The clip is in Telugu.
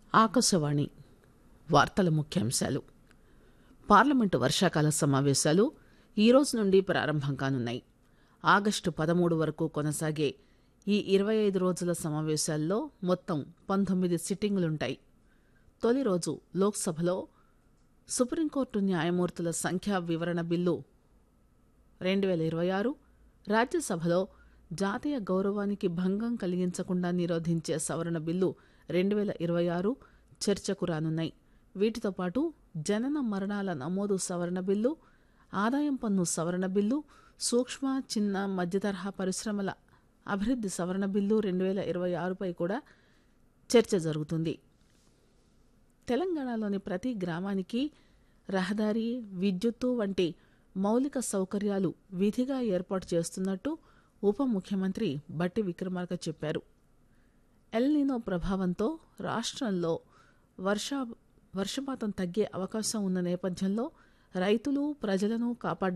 ఆకాశవాణి వార్తల ముఖ్యాంశాలు పార్లమెంటు వర్షాకాల సమావేశాలు ఈ రోజు నుండి ప్రారంభం కానున్నాయి ఆగస్టు పదమూడు వరకు కొనసాగే ఈ ఇరవై ఐదు రోజుల సమావేశాల్లో మొత్తం పంతొమ్మిది సిట్టింగులుంటాయి తొలి రోజు లోక్సభలో సుప్రీంకోర్టు న్యాయమూర్తుల సంఖ్యా వివరణ బిల్లు రెండు వేల ఇరవై ఆరు రాజ్యసభలో జాతీయ గౌరవానికి భంగం కలిగించకుండా నిరోధించే సవరణ బిల్లు రెండు వేల ఇరవై ఆరు చర్చకు రానున్నాయి వీటితో పాటు జనన మరణాల నమోదు సవరణ బిల్లు ఆదాయం పన్ను సవరణ బిల్లు సూక్ష్మ చిన్న మధ్యతరహా పరిశ్రమల అభివృద్ధి సవరణ బిల్లు రెండు వేల ఇరవై ఆరుపై కూడా చర్చ జరుగుతుంది తెలంగాణలోని ప్రతి గ్రామానికి రహదారి విద్యుత్తు వంటి మౌలిక సౌకర్యాలు విధిగా ఏర్పాటు చేస్తున్నట్టు ఉప ముఖ్యమంత్రి బట్టి విక్రమార్క చెప్పారు ఎల్నినో ప్రభావంతో రాష్ట్రంలో వర్ష వర్షపాతం తగ్గే అవకాశం ఉన్న నేపథ్యంలో రైతులు ప్రజలను కాపాడ